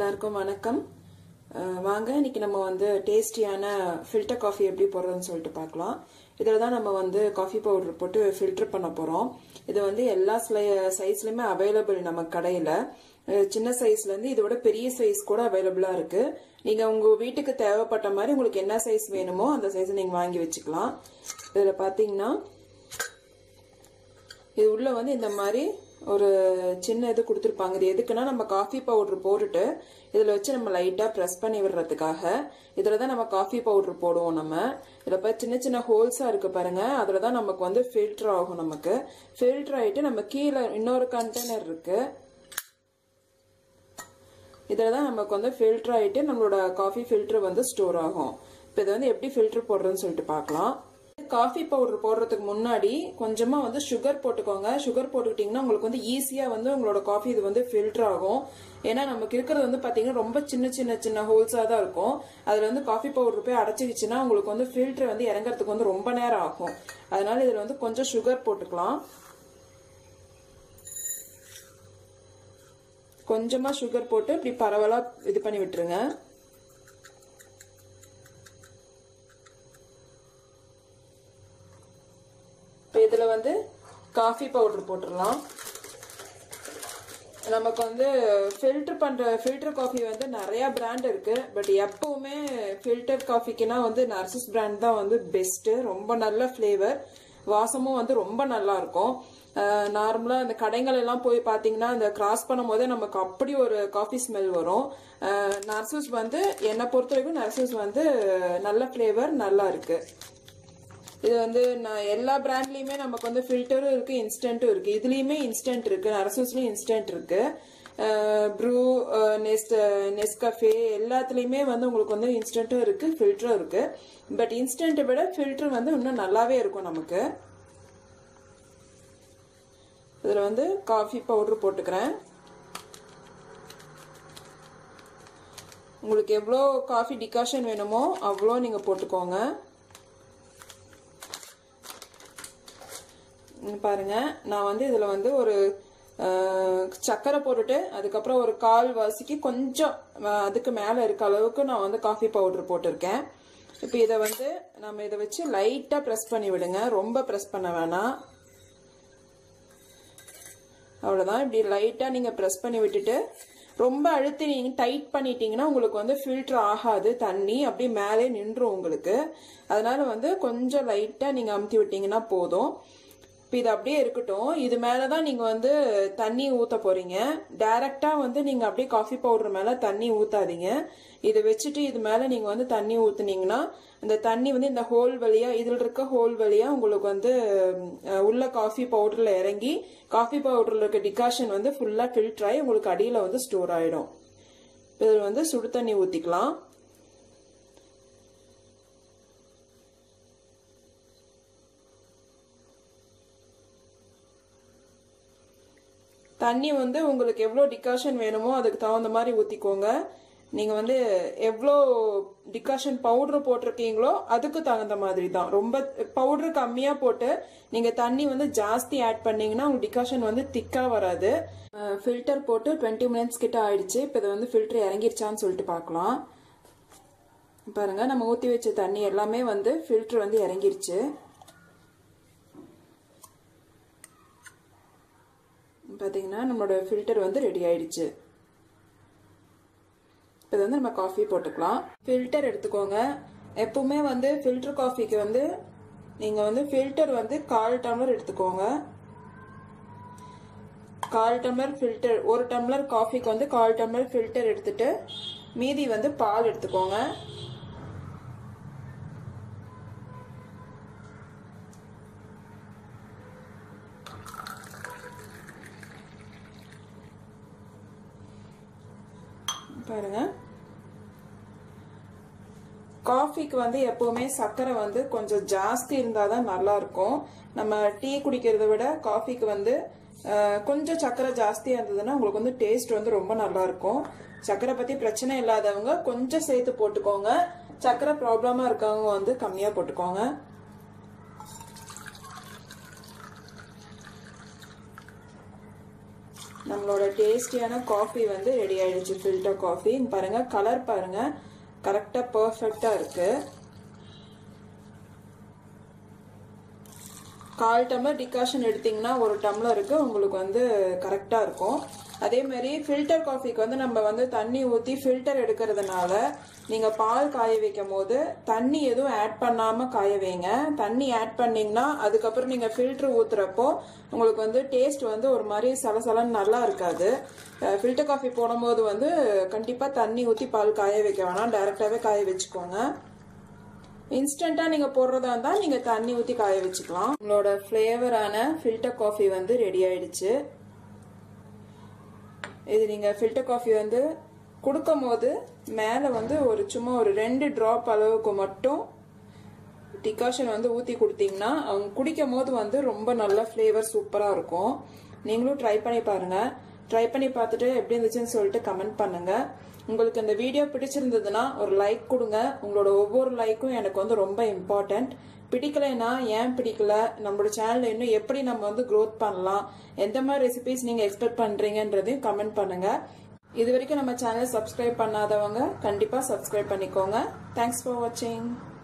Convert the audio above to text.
எல்லாருக்கும் வணக்கம் அஹ் வாங்க இன்னைக்கு நம்ம வந்து டேஸ்டியான ஃபில்டர் காஃபி எப்படி போடுறதுன்னு சொல்லிட்டு பார்க்கலாம் இதில் தான் நம்ம வந்து காஃபி பவுடர் போட்டு ஃபில்டர் பண்ண போகிறோம் இது வந்து எல்லா சைஸ்லையுமே அவைலபிள் நம்ம கடையில் சின்ன சைஸ்லேருந்து இதோட பெரிய சைஸ் கூட அவைலபிளாக இருக்குது நீங்கள் உங்கள் வீட்டுக்கு தேவைப்பட்ட மாதிரி உங்களுக்கு என்ன சைஸ் வேணுமோ அந்த சைஸை நீங்கள் வாங்கி வச்சுக்கலாம் இதில் பார்த்தீங்கன்னா இது உள்ள வந்து இந்த மாதிரி ஒரு சின்ன இது கொடுத்துருப்பாங்க இது எதுக்குன்னா நம்ம காஃபி பவுடர் போட்டுட்டு இதில் வச்சு நம்ம லைட்டாக ப்ரெஸ் பண்ணி விடுறதுக்காக இதில் தான் நம்ம காஃபி பவுடர் போடுவோம் நம்ம இதில் இப்போ சின்ன சின்ன ஹோல்ஸாக இருக்குது பாருங்க அதில் தான் நமக்கு வந்து ஃபில்டர் ஆகும் நமக்கு ஃபில்டர் ஆகிட்டு நம்ம கீழே இன்னொரு கண்டெய்னர் இருக்குது இதில் தான் நமக்கு வந்து ஃபில்டர் ஆகிட்டு நம்மளோட காஃபி ஃபில்டர் வந்து ஸ்டோர் ஆகும் இப்போ இதை வந்து எப்படி ஃபில்டர் போடுறதுன்னு சொல்லிட்டு பார்க்கலாம் காஃபி பவுடர் போடுறதுக்கு முன்னாடி கொஞ்சமா வந்து சுகர் போட்டுக்கோங்க சுகர் போட்டுக்கிட்டீங்கன்னா உங்களுக்கு வந்து ஈஸியா வந்து உங்களோட காஃபி இது வந்து ஃபில்டர் ஆகும் ஏன்னா நமக்கு இருக்கிறது வந்து பாத்தீங்கன்னா ரொம்ப சின்ன சின்ன சின்ன ஹோல்ஸா தான் இருக்கும் அதுல வந்து காஃபி பவுடர் போய் அடைச்சிக்கிச்சுன்னா உங்களுக்கு வந்து ஃபில்டர் வந்து இறங்குறதுக்கு வந்து ரொம்ப நேரம் ஆகும் அதனால இதுல வந்து கொஞ்சம் சுகர் போட்டுக்கலாம் கொஞ்சமா சுகர் போட்டு இப்படி பரவலா இது பண்ணி விட்டுருங்க இப்போ இதில் வந்து காஃபி பவுடர் போட்டுடலாம் நமக்கு வந்து ஃபில்டர் பண்ணுற ஃபில்டர் காஃபி வந்து நிறையா பிராண்ட் இருக்குது பட் எப்போவுமே ஃபில்டர் காஃபிக்குனா வந்து நர்சஸ் பிராண்ட் தான் வந்து பெஸ்ட்டு ரொம்ப நல்ல ஃப்ளேவர் வாசமும் வந்து ரொம்ப நல்லா இருக்கும் நார்மலாக இந்த கடைகள் எல்லாம் போய் பார்த்தீங்கன்னா இந்த கிராஸ் பண்ணும் போதே நமக்கு அப்படி ஒரு காஃபி ஸ்மெல் வரும் நர்சஸ் வந்து என்னை பொறுத்த வரைக்கும் நர்சஸ் வந்து நல்ல ஃப்ளேவர் நல்லா இருக்குது இது வந்து நான் எல்லா பிராண்ட்லயுமே நமக்கு வந்து ஃபில்டரும் இருக்கு இன்ஸ்டன்ட்டும் இருக்கு இதுலயுமே இன்ஸ்டன்ட் இருக்கு நரசூஸ்லயும் இன்ஸ்டன்ட் இருக்கு ப்ரூ நெஸ்ட் நெஸ்கஃபே எல்லாத்துலேயுமே வந்து உங்களுக்கு வந்து இன்ஸ்டன்ட்டும் இருக்கு ஃபில்டரும் இருக்கு பட் இன்ஸ்டன்ட்டை விட ஃபில்டர் வந்து இன்னும் நல்லாவே இருக்கும் நமக்கு இதில் வந்து காஃபி பவுடர் போட்டுக்கிறேன் உங்களுக்கு எவ்வளோ காஃபி டிகாஷன் வேணுமோ அவ்வளோ நீங்கள் போட்டுக்கோங்க பாருங்க நான் வந்து இதில் வந்து ஒரு சர்க்கரை போட்டுட்டு அதுக்கப்புறம் ஒரு கால் வாசிக்கு கொஞ்சம் அதுக்கு மேலே இருக்க அளவுக்கு நான் வந்து காஃபி பவுடர் போட்டிருக்கேன் இப்போ இதை வந்து நம்ம இதை வச்சு லைட்டாக ப்ரெஸ் பண்ணி விடுங்க ரொம்ப ப்ரெஸ் பண்ண வேணாம் அவ்வளோதான் இப்படி லைட்டாக நீங்கள் ப்ரெஸ் பண்ணி விட்டுட்டு ரொம்ப அழுத்தி நீங்கள் டைட் பண்ணிட்டீங்கன்னா உங்களுக்கு வந்து ஃபில்டர் ஆகாது தண்ணி அப்படியே மேலே நின்றும் உங்களுக்கு அதனால வந்து கொஞ்சம் லைட்டாக நீங்கள் அமுத்தி விட்டீங்கன்னா போதும் இப்போ இது அப்படியே இருக்கட்டும் இது மேலே தான் நீங்கள் வந்து தண்ணி ஊற்ற போகிறீங்க டைரெக்டாக வந்து நீங்கள் அப்படியே காஃபி பவுடர் மேலே தண்ணி ஊற்றாதீங்க இதை வச்சுட்டு இது மேலே நீங்கள் வந்து தண்ணி ஊற்றுனீங்கன்னா இந்த தண்ணி வந்து இந்த ஹோல் வழியாக இதில் இருக்க ஹோல் வழியாக உங்களுக்கு வந்து உள்ள காஃபி பவுடரில் இறங்கி காஃபி பவுடரில் இருக்க டிகாஷன் வந்து ஃபுல்லாக ஃபில்டர் ஆகி உங்களுக்கு அடியில் வந்து ஸ்டோர் ஆகிடும் இதில் வந்து சுடு தண்ணி ஊற்றிக்கலாம் தண்ணி வந்து உங்களுக்கு எவ்வளோ டிகாஷன் வேணுமோ அதுக்கு தகுந்த மாதிரி ஊற்றிக்கோங்க நீங்கள் வந்து எவ்வளோ டிகாஷன் பவுட்ரு போட்டிருக்கீங்களோ அதுக்கு தகுந்த மாதிரி தான் ரொம்ப பவுட்ரு கம்மியாக போட்டு நீங்கள் தண்ணி வந்து ஜாஸ்தி ஆட் பண்ணீங்கன்னா உங்கள் டிகாஷன் வந்து திக்காக வராது ஃபில்டர் போட்டு டுவெண்ட்டி மினிட்ஸ் கிட்ட ஆயிடுச்சு இப்போ இதை வந்து ஃபில்டர் இறங்கிருச்சான்னு சொல்லிட்டு பார்க்கலாம் பாருங்க நம்ம ஊற்றி வச்ச தண்ணி எல்லாமே வந்து ஃபில்டர் வந்து இறங்கிருச்சு பார்த்தீங்கன்னா நம்மளோட ஃபில்டர் வந்து ரெடி ஆயிடுச்சு இப்போ வந்து நம்ம காஃபி போட்டுக்கலாம் ஃபில்டர் எடுத்துக்கோங்க எப்பவுமே வந்து ஃபில்டர் காஃபிக்கு வந்து நீங்கள் வந்து ஃபில்டர் வந்து கால் டம்ளர் எடுத்துக்கோங்க கால் டம்ளர் ஃபில்டர் ஒரு டம்ளர் காஃபிக்கு வந்து கால் டம்ளர் ஃபில்டர் எடுத்துட்டு மீதி வந்து பால் எடுத்துக்கோங்க பாருங்க காஃபிக்கு வந்து எப்பவுமே சர்க்கரை வந்து கொஞ்சம் ஜாஸ்தி இருந்தால் தான் நல்லா இருக்கும் நம்ம டீ குடிக்கிறத விட காஃபிக்கு வந்து கொஞ்சம் சர்க்கரை ஜாஸ்தியாக இருந்ததுன்னா உங்களுக்கு வந்து டேஸ்ட் வந்து ரொம்ப நல்லா இருக்கும் சர்க்கரை பற்றி பிரச்சனை இல்லாதவங்க கொஞ்சம் சேர்த்து போட்டுக்கோங்க சர்க்கரை ப்ராப்ளமாக இருக்கவங்க வந்து கம்மியாக போட்டுக்கோங்க நம்மளோட டேஸ்டியான காஃபி வந்து ரெடி ஆயிடுச்சு ஃபில்டர் காஃபி பாருங்க கலர் பாருங்க கரெக்டாக பர்ஃபெக்டாக இருக்கு கால் டம்ளர் டிகாஷன் எடுத்தீங்கன்னா ஒரு டம்ளருக்கு உங்களுக்கு வந்து கரெக்டாக இருக்கும் அதே மாதிரி ஃபில்டர் காஃபிக்கு வந்து நம்ம வந்து தண்ணி ஊற்றி ஃபில்டர் எடுக்கிறதுனால நீங்கள் பால் காய வைக்கும் போது தண்ணி எதுவும் ஆட் பண்ணாமல் காய வைங்க தண்ணி ஆட் பண்ணிங்கன்னா அதுக்கப்புறம் நீங்கள் ஃபில்டர் ஊற்றுறப்போ உங்களுக்கு வந்து டேஸ்ட் வந்து ஒரு மாதிரி சலசலன்னு நல்லா இருக்காது ஃபில்டர் காஃபி போடும்போது வந்து கண்டிப்பாக தண்ணி ஊற்றி பால் காய வைக்க வேணாம் டைரெக்டாகவே காய வச்சுக்கோங்க இன்ஸ்டண்ட்டாக நீங்கள் போடுறதா இருந்தால் நீங்கள் தண்ணி ஊற்றி காய வச்சுக்கலாம் உங்களோட ஃப்ளேவரான ஃபில்டர் காஃபி வந்து ரெடி ஆயிடுச்சு இது நீங்கள் ஃபில்டர் காஃபி வந்து கொடுக்கும் போது மேலே வந்து ஒரு சும்மா ஒரு ரெண்டு ட்ராப் அளவுக்கு மட்டும் டிகாஷன் வந்து ஊற்றி கொடுத்தீங்கன்னா அவங்க குடிக்கும் போது வந்து ரொம்ப நல்ல ஃப்ளேவர் சூப்பராக இருக்கும் நீங்களும் ட்ரை பண்ணி பாருங்கள் ட்ரை பண்ணி பார்த்துட்டு எப்படி இருந்துச்சுன்னு சொல்லிட்டு கமெண்ட் பண்ணுங்கள் உங்களுக்கு இந்த வீடியோ பிடிச்சிருந்ததுன்னா ஒரு லைக் கொடுங்க உங்களோட ஒவ்வொரு லைக்கும் எனக்கு வந்து ரொம்ப இம்பார்ட்டண்ட் பிடிக்கலைன்னா ஏன் பிடிக்கல நம்மளோட சேனல்ல இன்னும் எப்படி நம்ம வந்து க்ரோத் பண்ணலாம் எந்த மாதிரி ரெசிபிஸ் நீங்கள் எக்ஸ்பெக்ட் பண்ணுறீங்கன்றதையும் கமெண்ட் பண்ணுங்க இது வரைக்கும் நம்ம சேனல் சப்ஸ்கிரைப் பண்ணாதவங்க கண்டிப்பாக சப்ஸ்கிரைப் பண்ணிக்கோங்க தேங்க்ஸ் ஃபார் வாட்சிங்